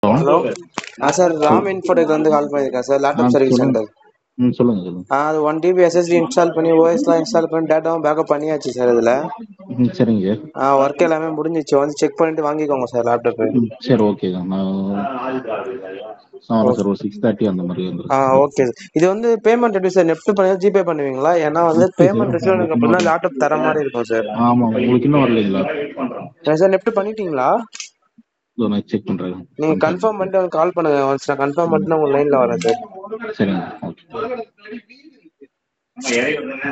hello ஆ sir Ram Infotech வந்து call பண்ணியிருக்கேன் சார் ஆ லேப்டாப் சர்வீஸ் சொல்லுங்க சென்டர் ம் சொல்லுங்க சொல்லுங்க ஆ அது ஒன் டிபி எஸ்எஸ்டி இன்ஸ்டால் பண்ணி ஓஎஸ்லாம் இன்ஸ்டால் பண்ணி டேட்டாவும் பேக்கப் பண்ணியாச்சு சார் இதில் ம் சரிங்க ஆ ஒர்க் எல்லாமே முடிஞ்சிச்சு வந்து செக் பண்ணிட்டு வாங்கிக்கோங்க சார் லேப்டாப்பு ம் சரி ஓகேங்க நான் நான் வரேன் சார் ஒரு சிக்ஸ் தேர்ட்டி அந்த மாதிரி ஆ வந்துருக்கேன் ஓகே சார் இது வந்து பேமெண்ட் எப்படி சார் நெஃப்ட் பண்ணி ஜிபே பண்ணுவீங்களா ஏன்னா வந்து நெஃப்ட் சார் பேமெண்ட் ரிசீவ் ஆனதுக்கு அப்புறம் தான் லேப்டாப் தர மாதிரி இருக்கும் சார் ஆமாம் உங்களுக்கு இன்னும் வரலைங்களா சார் நெஃப்ட் பண்ணிட்டீங்களா இதோ நான் செக் பண்ணுறேன் நீங்கள் கன்ஃபார்ம் பண்ணிட்டு எனக்கு கால் பண்ணுங்க ஒன்ஸ் நான் கன்ஃபார்ம் பண்ணிட்டு நான் உங்கள் லைனில் வரேன் சார் சரிங்க ஓகே